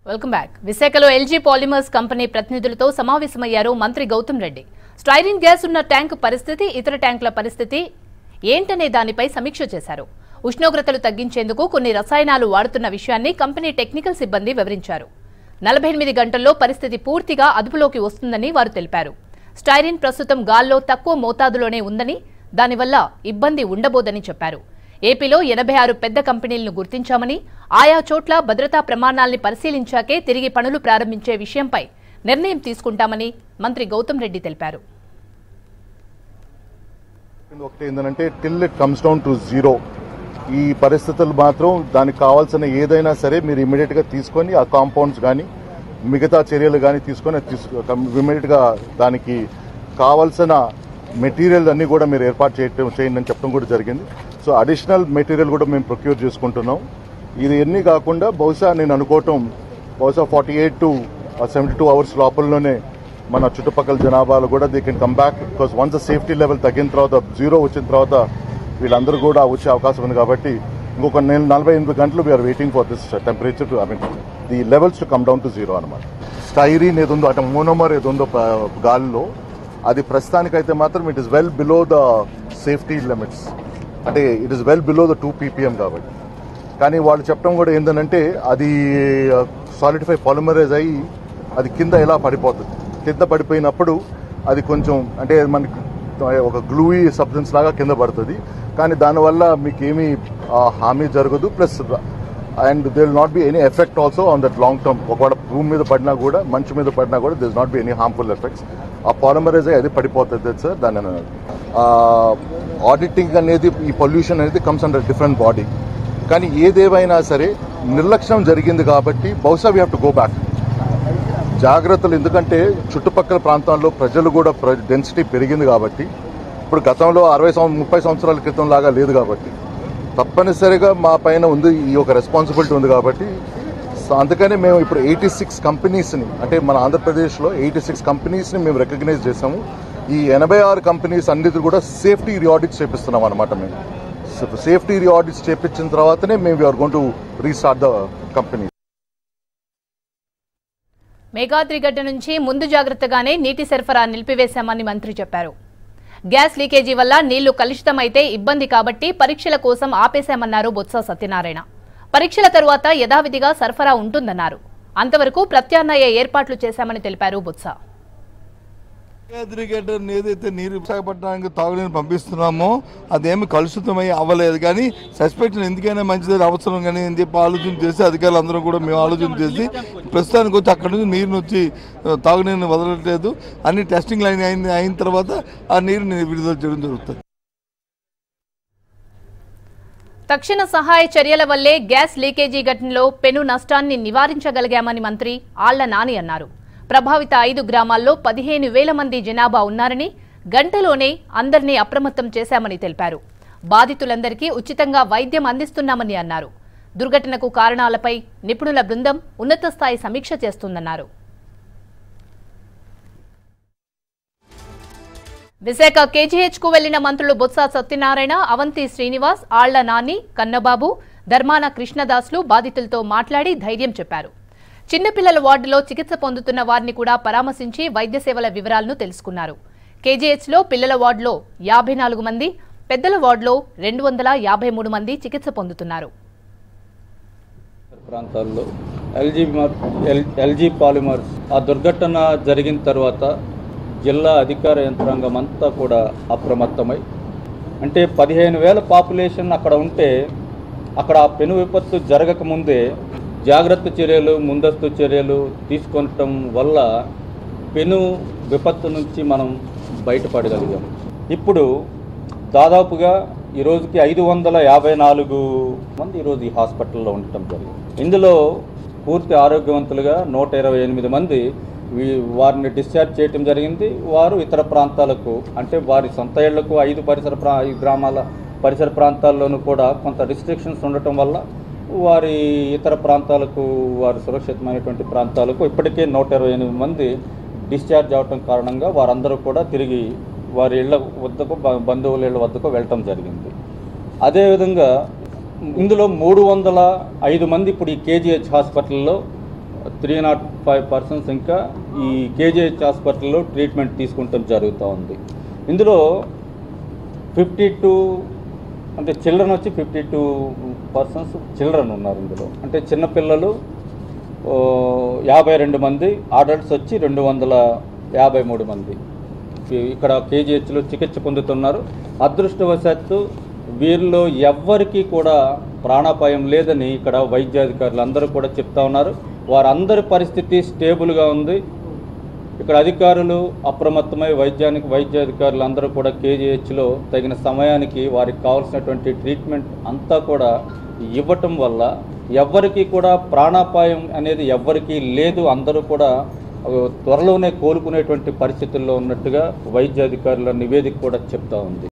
welcome back విశాఖలో LG Polymers company ప్రతినిధులతో సమావేశమయ్యారు మంత్రి గౌతమ్ రెడ్డి స్టైరిన్ గ్యాస్ ఉన్న ట్యాంకు పరిస్థితి ఇతర ట్యాంకుల పరిస్థితి ఏంటనే దానిపై సమీక్ష చేశారు ఉష్ణోగ్రతలు తగ్గించేందుకు కొన్ని రసాయనాలు వాడుతున్న విషయాన్ని కంపెనీ టెక్నికల్ సిబ్బంది వివరించారు నలభై ఎనిమిది గంటల్లో పరిస్థితి పూర్తిగా అదుపులోకి వస్తుందని వారు తెలిపారు స్టైరిన్ ప్రస్తుతం గాల్లో తక్కువ మోతాదులోనే ఉందని దానివల్ల ఇబ్బంది ఉండబోదని చెప్పారు ఏపీలో ఎనభై ఆరు పెద్ద కంపెనీలను గుర్తించామని ఆయా చోట్ల భద్రతా ప్రమాణాల్ని పరిశీలించాకే తిరిగి పనులు ప్రారంభించే విషయంపై నిర్ణయం తీసుకుంటామని మంత్రి గౌతమ్ రెడ్డి తెలిపారు చెప్పింది ఒకటి ఏంటంటే till it comes down to zero ఈ పరిస్థితులు మాత్రం దానికి కావాల్సిన ఏదైనా సరే మీరు ఇమీడియట్ గా తీసుకొని ఆ కాంపౌండ్స్ కానీ మిగతా చర్యలు కానీ తీసుకొని ఇమీడియట్ గా దానికి కావాల్సిన మెటీరియల్ అన్ని కూడా మీరు ఏర్పాటు చేయటం చేయండి అని చెప్పడం కూడా జరిగింది సో అడిషనల్ మెటీరియల్ కూడా మేము ప్రొక్యూర్ చేసుకుంటున్నాం ఇది ఎన్ని కాకుండా బహుశా నేను అనుకోవటం బహుశా forty eight to seventy two hours లోపలలోనే మన చుట్టుపక్కల జనాభాలు కూడా they can come back because once safety level తగ్గిన తర్వాత జీరో వచ్చిన తర్వాత వీళ్ళందరూ కూడా వచ్చే అవకాశం ఉంది కాబట్టి ఇంకొక నెల నలభై ఎనిమిది గంటలు we're waiting for this temperature to I mean the levels to come down to zero అనమాట స్టైరీన్ ఏది ఉందో అంటే మోనోమర్ ఏది ఉందో ప- గాలిలో అది ప్రస్తుతానికైతే మాత్రం it is well below the safety limits అంటే it is well below the two PPM కాబట్టి కానీ వాళ్ళు చెప్పడం కూడా ఏంటంటే అది సాలిడిఫై పాలిమరైజ్ అయ్యి అది కింద ఎలా పడిపోతుంది కింద పడిపోయినప్పుడు అది కొంచెం అంటే మనకి ఒక గ్లూయి సబ్స్టెన్స్ లాగా కింద పడుతుంది కానీ దానివల్ల మీకు ఏమీ ఆ, హామీ జరగదు plus and they will not be any effect also on that long term ఒకవేళ భూమి మీద పడినా కూడా మంచు మీద పడినా కూడా this not be any harmful effects ఆ పాలిమరైజ్ అయ్యి అది పడిపోతుంది సార్ దాని ఆడిటింగ్ అనేది ఈ పొల్యూషన్ అనేది కమ్స్ అండర్ డిఫరెంట్ బాడీ కానీ ఏదేవైనా సరే నిర్లక్ష్యం జరిగింది కాబట్టి బహుశా we have to go back జాగ్రత్తలు ఎందుకంటే చుట్టుపక్కల ప్రాంతాల్లో ప్రజలు కూడా డెన్సిటీ పెరిగింది కాబట్టి ఇప్పుడు గతంలో అరవై సంవత్సరం ముప్పై సంవత్సరాల క్రితం లాగా లేదు కాబట్టి తప్పనిసరిగా మా పైన ఉంది ఈ యొక్క రెస్పాన్సిబిలిటీ ఉంది కాబట్టి సో అందుకని మేము ఇప్పుడు ఎయిటీ సిక్స్ కంపెనీస్ని అంటే మన ఆంధ్రప్రదేశ్లో ఎయిటీ సిక్స్ కంపెనీస్ని మేము రికగ్నైజ్ చేసాము ఈ ఎనభై ఆరు కంపెనీస్ అన్నిటి కూడా సేఫ్టీ రీఆడిట్స్ చేపిస్తున్నాం అనమాట మేము సేఫ్టీ రీఆడిట్స్ చేపించిన తర్వాతనే మేము we're gonna restart the company Meghadrigadda నుంచి ముందు జాగ్రత్తగానే నీటి సరఫరా నిలిపివేశామని మంత్రి చెప్పారు గ్యాస్ లీకేజీ వల్ల నీళ్లు కలుషితమైతే ఇబ్బంది కాబట్టి పరీక్షల కోసం ఆపేశామన్నారు బొత్స సత్యనారాయణ పరీక్షల తరువాత యథావిధిగా సరఫరా ఉంటుందన్నారు అంతవరకు ప్రత్యామ్నాయ ఏర్పాట్లు చేశామని తెలిపారు బొత్స యాద్రిగడ్డ ఏదైతే నీరు విశాఖపట్నానికి తాగునీరు పంపిస్తున్నామో అదేమి కలుషితమై అవ్వలేదు కానీ సస్పెక్షన్ ఎందుకైనా మంచిది అవసరం కానీ అని చెప్పి ఆలోచన చేసి అధికారులు అందరం కూడా మేము ఆలోచన చేసి ప్రస్తుతానికి వచ్చి అక్కడ నుంచి నీరుని వచ్చి ఆ, తాగునీరుని వదలట్లేదు అన్ని టెస్టింగ్ లైన్ అయిన అయిన తర్వాత ఆ నీరుని విడుదల చేయడం జరుగుతుంది తక్షణ సహాయ చర్యల వల్లే గ్యాస్ లీకేజీ ఘటనలో పెను నష్టాన్ని నివారించగలిగామని మంత్రి ఆళ్ల నాని అన్నారు ప్రభావిత ఐదు గ్రామాల్లో పదిహేను వేల మంది జనాభా ఉన్నారని గంటలోనే అందరినీ అప్రమత్తం చేశామని తెలిపారు బాధితులందరికీ ఉచితంగా వైద్యం అందిస్తున్నామని అన్నారు దుర్ఘటనకు కారణాలపై నిపుణుల బృందం ఉన్నత స్థాయి సమీక్ష చేస్తుందన్నారు విశాఖ కేజీహెచ్ కు వెళ్లిన మంత్రులు బొత్స సత్యనారాయణ అవంతి శ్రీనివాస్ ఆళ్ల నాని కన్నబాబు ధర్మాన కృష్ణదాస్లు బాధితులతో మాట్లాడి ధైర్యం చెప్పారు చిన్నపిల్లల వార్డులో చికిత్స పొందుతున్న వారిని కూడా పరామర్శించి వైద్య సేవల వివరాలను తెలుసుకున్నారు కేజీహెచ్ లో పిల్లల వార్డులో యాభై నాలుగు మంది పెద్దల వార్డులో రెండు వందల యాభై మూడు మంది చికిత్స పొందుతున్నారు ప్రాంతాల్లో ఎల్జీ మర్- ఎల్- ఎల్జీ పాలిమర్స్ ఆ దుర్ఘటన జరిగిన తర్వాత జిల్లా అధికార యంత్రాంగం అంతా కూడా అప్రమత్తమై అంటే పదిహేను వేల పాపులేషన్ అక్కడ ఉంటే అక్కడ ఆ పెను విపత్తు జరగకముందే జాగ్రత్త చర్యలు ముందస్తు చర్యలు తీసుకొనటం వల్ల పెను విపత్తు నుంచి మనం బయటపడగలిగాం ఇప్పుడు దాదాపుగా ఈ రోజుకి ఐదు వందల యాభై నాలుగు మంది ఈరోజు ఈ హాస్పిటల్లో ఉండటం జరిగింది ఇందులో పూర్తి ఆరోగ్యవంతులుగా నూట ఇరవై ఎనిమిది మంది వీ- వారిని డిశ్చార్జ్ చేయటం జరిగింది వారు ఇతర ప్రాంతాలకు అంటే వారి సొంత ఇళ్లకు ఐదు పరిసర ప్రా ఈ గ్రామాల పరిసర ప్రాంతాల్లోనూ కూడా కొంత రిస్ట్రిక్షన్స్ ఉండటం వల్ల వారి ఇతర ప్రాంతాలకు వారి సురక్షితమైనటువంటి ప్రాంతాలకు ఇప్పటికే నూట ఇరవై ఎనిమిది మంది డిశ్చార్జ్ అవటం కారణంగా వారందరూ కూడా తిరిగి వారి ఇళ్ల వద్దకు బ- బంధువుల ఇళ్ల వద్దకు వెళ్ళటం జరిగింది అదేవిధంగా ఇందులో మూడు వందల ఐదు మంది ఇప్పుడు ఈ కేజీహెచ్ హాస్పిటల్లో త్రీ నాట్ ఫైవ్ పర్సన్స్ ఇంకా ఈ కేజీహెచ్ హాస్పిటల్లో ట్రీట్మెంట్ తీసుకుంటాం జరుగుతూ ఉంది ఇందులో ఫిఫ్టీ టూ అంటే చిల్డ్రన్ వచ్చి ఫిఫ్టీ టూ పర్సన్స్ చిల్డ్రన్ ఉన్నారు ఇందులో అంటే చిన్నపిల్లలు ఓ, యాభై రెండు మంది అడల్ట్స్ వచ్చి రెండు వందల యాభై మూడు మంది ఈ- ఇక్కడ కేజీహెచ్లో చికిత్స పొందుతున్నారు అదృష్టవశాత్తు వీరిలో ఎవ్వరికీ కూడా ప్రాణాపాయం లేదని ఇక్కడ వైద్యాధికారులు అందరూ కూడా చెప్తా ఉన్నారు వారందరి పరిస్థితి స్టేబుల్గా ఉంది ఇక్కడ అధికారులు అప్రమత్తమై వైద్యానికి వైద్యాధికారులు అందరూ కూడా కేజీహెచ్లో తగిన సమయానికి వారికి కావాల్సినటువంటి ట్రీట్మెంట్ అంతా కూడా ఇవ్వటం వల్ల ఎవ్వరికీ కూడా ప్రాణాపాయం అనేది ఎవ్వరికీ లేదు అందరూ కూడా ఆ, త్వరలోనే కోలుకునేటువంటి పరిస్థితుల్లో ఉన్నట్టుగా వైద్యాధికారుల నివేదిక కూడా చెప్తా ఉంది